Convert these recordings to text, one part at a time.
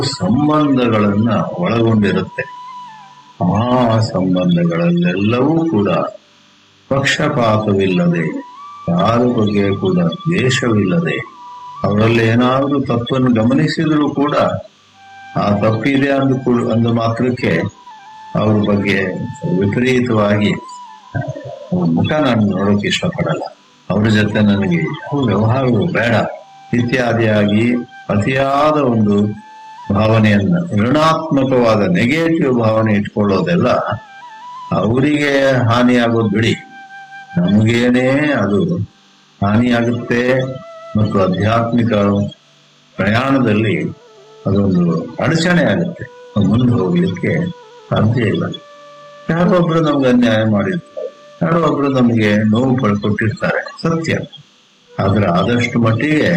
ಸಂಬಂಧಗಳನ್ನ ಒಳಗೊಂಡಿರುತ್ತೆ ಆ ಸಂಬಂಧಗಳಲ್ಲೆಲ್ಲವೂ ಕೂಡ ಪಕ್ಷಪಾತವಿಲ್ಲದೆ ಯಾರ ಬಗ್ಗೆ ಕೂಡ ದ್ವೇಷವಿಲ್ಲದೆ ಅವರಲ್ಲಿ ಏನಾದರೂ ತಪ್ಪನ್ನು ಗಮನಿಸಿದರೂ ಕೂಡ ಆ ತಪ್ಪಿದೆ ಅಂದು ಕೂಡ ಅಂದ ಮಾತ್ರಕ್ಕೆ ಅವ್ರ ಬಗ್ಗೆ ವಿಪರೀತವಾಗಿ ಅವ್ರ ಮುಖ ನಾನು ನೋಡೋಕೆ ಇಷ್ಟಪಡಲ್ಲ ಅವ್ರ ಜೊತೆ ನನಗೆ ಯಾವ ವ್ಯವಹಾರವು ಬೇಡ ಇತ್ಯಾದಿಯಾಗಿ ಅತಿಯಾದ ಒಂದು ಭಾವನೆಯನ್ನ ಋಣಾತ್ಮಕವಾದ ನೆಗೆಟಿವ್ ಭಾವನೆ ಇಟ್ಕೊಳ್ಳೋದೆಲ್ಲ ಅವರಿಗೆ ಹಾನಿಯಾಗೋದು ಬಿಡಿ ನಮಗೇನೇ ಅದು ಹಾನಿಯಾಗುತ್ತೆ ಮತ್ತು ಆಧ್ಯಾತ್ಮಿಕ ಪ್ರಯಾಣದಲ್ಲಿ ಅದೊಂದು ಅಡಚಣೆ ಆಗುತ್ತೆ ಮುಂದೆ ಹೋಗ್ಲಿಕ್ಕೆ ಸಾಧ್ಯ ಇಲ್ಲ ಯಾರೋ ಒಬ್ರು ನಮ್ಗೆ ಅನ್ಯಾಯ ಮಾಡಿರ್ತಾರೆ ಯಾರೋ ಒಬ್ರು ನಮಗೆ ನೋವು ಪಡ್ಕೊಟ್ಟಿರ್ತಾರೆ ಸತ್ಯ ಆದ್ರೆ ಆದಷ್ಟು ಮಟ್ಟಿಗೆ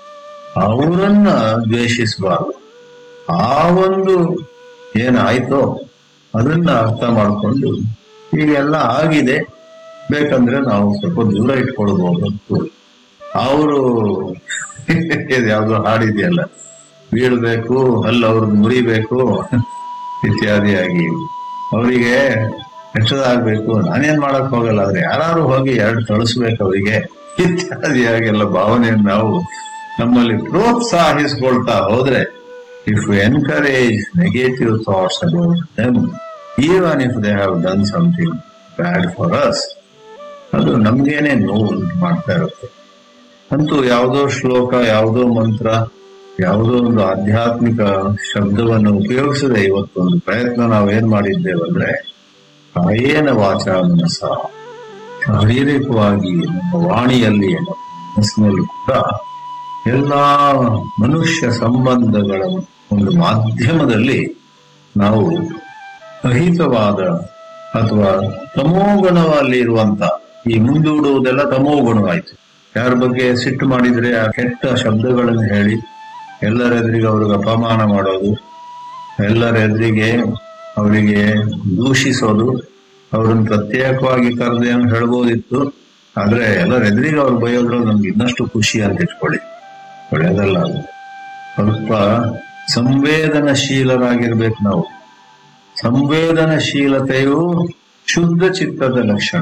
ಅವರನ್ನ ದ್ವೇಷಿಸಬಾರ್ದು ಆ ಒಂದು ಏನಾಯ್ತೋ ಅದನ್ನ ಅರ್ಥ ಮಾಡಿಕೊಂಡು ಹೀಗೆಲ್ಲ ಆಗಿದೆ ಬೇಕಂದ್ರೆ ನಾವು ಸ್ವಲ್ಪ ದೂರ ಇಟ್ಕೊಳ್ಬಹುದು ಅವರು ಯಾವ್ದೋ ಹಾಡಿದೆಯಲ್ಲ ಬೀಳ್ಬೇಕು ಹಲ್ಲು ಅವ್ರದ್ದು ಮುರಿಬೇಕು ಇತ್ಯಾದಿಯಾಗಿ ಅವರಿಗೆ ಹೆಚ್ಚದಾಗ್ಬೇಕು ನಾನೇನ್ ಮಾಡಕ್ ಹೋಗಲ್ಲ ಆದ್ರೆ ಯಾರು ಹೋಗಿ ಎರಡು ತಳಿಸ್ಬೇಕು ಅವರಿಗೆ ಇತ್ಯಾದಿಯಾಗೆಲ್ಲ ಭಾವನೆಯನ್ನು ನಾವು ನಮ್ಮಲ್ಲಿ ಪ್ರೋತ್ಸಾಹಿಸ್ಕೊಳ್ತಾ ಹೋದ್ರೆ if encourage negative thoughts about them even if they have done something bad for us ಅದು ನಮ್ಗೇನೆ ನೋವು ಉಂಟು ಮಾಡ್ತಾ ಇರುತ್ತೆ ಅಂತೂ ಯಾವುದೋ ಶ್ಲೋಕ ಯಾವುದೋ ಮಂತ್ರ ಯಾವುದೋ ಒಂದು ಆಧ್ಯಾತ್ಮಿಕ ಶಬ್ದವನ್ನು ಉಪಯೋಗಿಸದೆ ಇವತ್ತೊಂದು ಪ್ರಯತ್ನ ನಾವೇನ್ ಮಾಡಿದ್ದೇವಂದ್ರೆ ಕಾಯೇನ ವಾಚ ಮನಸ ಶಾರೀರಿಕವಾಗಿ ನಮ್ಮ ವಾಣಿಯಲ್ಲಿ ನಮ್ಮ ಮನಸ್ಸಿನಲ್ಲಿ ಕೂಡ ಎಲ್ಲಾ ಮನುಷ್ಯ ಸಂಬಂಧಗಳ ಒಂದು ಮಾಧ್ಯಮದಲ್ಲಿ ನಾವು ಅಹಿತವಾದ ಅಥವಾ ತಮೋಗುಣದಲ್ಲಿ ಇರುವಂತ ಈ ಮುಂದೂಡುವುದೆಲ್ಲ ತಮೋಗುಣವಾಯ್ತು ಯಾರ ಬಗ್ಗೆ ಸಿಟ್ಟು ಮಾಡಿದ್ರೆ ಆ ಕೆಟ್ಟ ಶಬ್ದಗಳನ್ನು ಹೇಳಿ ಎಲ್ಲರ ಎದುರಿಗೆ ಅವ್ರಿಗೆ ಅಪಮಾನ ಮಾಡೋದು ಎಲ್ಲರ ಎದುರಿಗೆ ಅವರಿಗೆ ದೂಷಿಸೋದು ಅವ್ರನ್ನ ಪ್ರತ್ಯೇಕವಾಗಿ ಕರೆದೇನು ಹೇಳ್ಬೋದಿತ್ತು ಆದ್ರೆ ಎಲ್ಲರ ಎದುರಿಗೆ ಅವ್ರು ಬೈಯೋದ್ರಲ್ಲಿ ನಮ್ಗೆ ಇನ್ನಷ್ಟು ಖುಷಿ ಅಂತ ಇಟ್ಕೊಳ್ಳಿ ಒಳ್ಳೇದಲ್ಲ ಅದು ಸ್ವಲ್ಪ ಸಂವೇದನಶೀಲರಾಗಿರ್ಬೇಕು ನಾವು ಸಂವೇದನಶೀಲತೆಯು ಶುದ್ಧ ಚಿತ್ತದ ಲಕ್ಷಣ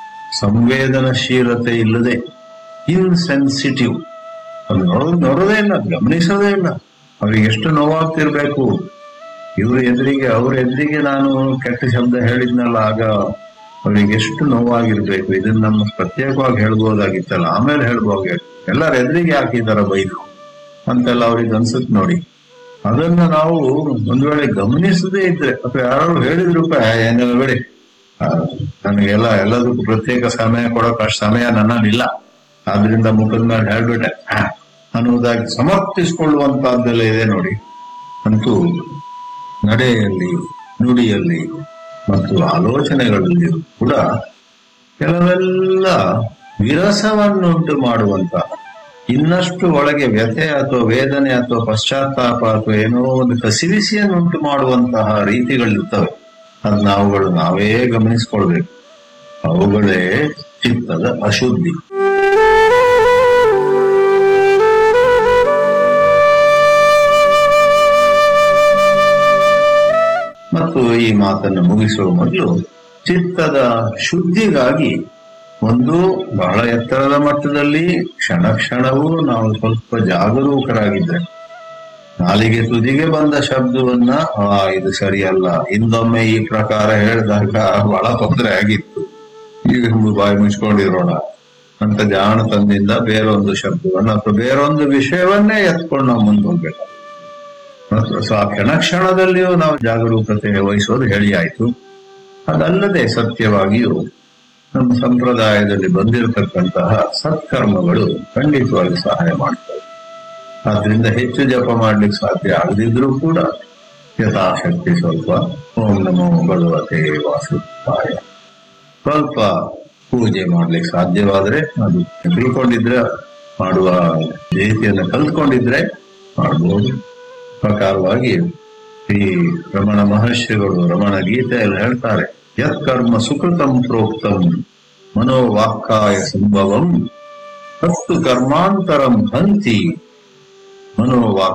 ಸಂವೇದನಶೀಲತೆ ಇಲ್ಲದೆ ಇನ್ಸೆನ್ಸಿಟಿವ್ ಅದು ನೋಡೋದು ನೋಡೋದೇ ಇಲ್ಲ ಗಮನಿಸೋದೇ ಇಲ್ಲ ಅವ್ರಿಗೆ ಎಷ್ಟು ನೋವಾಗ್ತಿರ್ಬೇಕು ಇವ್ರ ಎದುರಿಗೆ ಅವ್ರ ಎದುರಿಗೆ ನಾನು ಕೆಟ್ಟ ಶಬ್ದ ಹೇಳಿದ್ನಲ್ಲ ಆಗ ಅವ್ರಿಗೆ ಎಷ್ಟು ನೋವಾಗಿರ್ಬೇಕು ಇದನ್ನ ನಮ್ಮ ಪ್ರತ್ಯೇಕವಾಗಿ ಹೇಳ್ಬೋದಾಗಿತ್ತಲ್ಲ ಆಮೇಲೆ ಹೇಳ್ಬೋಗೆ ಎಲ್ಲರ ಎದುರಿಗೆ ಹಾಕಿದಾರ ಬೈದು ಅಂತೆಲ್ಲ ಅವ್ರಿಗೆ ಅನ್ಸುತ್ತೆ ನೋಡಿ ಅದನ್ನ ನಾವು ಒಂದ್ ವೇಳೆ ಗಮನಿಸದೇ ಇದ್ರೆ ಅಥವಾ ಯಾರು ಹೇಳಿದ್ರು ಏನೆಲ್ಲ ಬೇಡಿ ಆ, ನನಗೆಲ್ಲ ಎಲ್ಲದಕ್ಕೂ ಪ್ರತ್ಯೇಕ ಸಮಯ ಕೊಡೋಕೆ ಅಷ್ಟು ಸಮಯ ನನ್ನಲ್ಲಿಲ್ಲ ಆದ್ರಿಂದ ಮುಖದ ಮೇಲೆ ಹೇಳ್ಬಿಟ್ಟೆ ಹಾ, ಅನ್ನುವುದಾಗಿ ಸಮರ್ಥಿಸಿಕೊಳ್ಳುವಂತಹದ್ದೆಲ್ಲ ಇದೆ ನೋಡಿ ಅಂತೂ ನಡೆಯಲ್ಲಿ ನುಡಿಯಲ್ಲಿ ಮತ್ತು ಆಲೋಚನೆಗಳಲ್ಲಿ ಕೂಡ ಕೆಲವೆಲ್ಲ ವಿರಸವನ್ನುಂಟು ಮಾಡುವಂತಹ ಇನ್ನಷ್ಟು ಒಳಗೆ ವ್ಯಥೆ ಅಥವಾ ವೇದನೆ ಅಥವಾ ಪಶ್ಚಾತ್ತಾಪ ಅಥವಾ ಏನೋ ಒಂದು ಕಸಿವಿಸಿಯನ್ನುಂಟು ಮಾಡುವಂತಹ ರೀತಿಗಳಿರ್ತವೆ ಅದನ್ನ ಅವುಗಳು ನಾವೇ ಗಮನಿಸ್ಕೊಳ್ಬೇಕು ಅವುಗಳೇ ಚಿತ್ತದ ಅಶುದ್ಧಿ ಮತ್ತು ಈ ಮಾತನ್ನು ಮುಗಿಸುವ ಮೊದಲು ಚಿತ್ತದ ಶುದ್ಧಿಗಾಗಿ ಒಂದು ಬಹಳ ಎತ್ತರದ ಮಟ್ಟದಲ್ಲಿ ಕ್ಷಣ ಕ್ಷಣವೂ ನಾವು ಸ್ವಲ್ಪ ಜಾಗರೂಕರಾಗಿದ್ರೆ ನಾಲಿಗೆ ತುದಿಗೆ ಬಂದ ಶಬ್ದವನ್ನ ಆ ಇದು ಸರಿಯಲ್ಲ ಹಿಂದೊಮ್ಮೆ ಈ ಪ್ರಕಾರ ಹೇಳಿದಾಗ ಬಹಳ ತೊಂದರೆ ಆಗಿತ್ತು ಈಗ ಬಾಯಿ ಮುಚ್ಕೊಂಡಿರೋಣ ಅಂತ ಜಾಣತನದಿಂದ ಬೇರೊಂದು ಶಬ್ದವನ್ನ ಅಥವಾ ಬೇರೊಂದು ವಿಷಯವನ್ನೇ ಎತ್ಕೊಂಡು ನಾವು ಮುಂದೆ ಹೋಗ್ಬೇಕು ಮತ್ತು ಸೊ ಆ ಕ್ಷಣ ಕ್ಷಣದಲ್ಲಿಯೂ ನಾವು ಜಾಗರೂಕತೆ ವಹಿಸೋದು ಹೇಳಿ ಆಯ್ತು ಅದಲ್ಲದೆ ಸತ್ಯವಾಗಿಯೂ ನಮ್ಮ ಸಂಪ್ರದಾಯದಲ್ಲಿ ಬಂದಿರತಕ್ಕಂತಹ ಸತ್ಕರ್ಮಗಳು ಖಂಡಿತವಾಗಿ ಸಹಾಯ ಮಾಡ್ತವೆ ಆದ್ರಿಂದ ಹೆಚ್ಚು ಜಪ ಮಾಡ್ಲಿಕ್ಕೆ ಸಾಧ್ಯ ಆಗದಿದ್ರೂ ಕೂಡ ಯಥಾಶಕ್ತಿ ಸ್ವಲ್ಪ ಓಂ ನಮೋ ಭಗವತೆ ವಾಸುದೇವಾಯ ಸ್ವಲ್ಪ ಪೂಜೆ ಮಾಡ್ಲಿಕ್ಕೆ ಸಾಧ್ಯವಾದ್ರೆ ಅದು ತಿಳ್ಕೊಂಡಿದ್ರೆ ಮಾಡುವ ರೀತಿಯನ್ನು ಕಲ್ತ್ಕೊಂಡಿದ್ರೆ ಮಾಡ್ಬೋದು ಪ್ರಕಾರವಾಗಿ ಈ ರಮಣ ಮಹರ್ಷಿಗಳು ರಮಣ ಗೀತೆಯಲ್ಲಿ ಹೇಳ್ತಾರೆ ಯತ್ಕರ್ಮ ಸುಕೃತಂ ಪ್ರೋಕ್ತಂ ಮನೋವಾಕ್ಕಾಯ ಸಂಭವಂ ತತ್ತು ಕರ್ಮಾಂತರಂ ಹಂತಿ ಮನೋವಾಕ್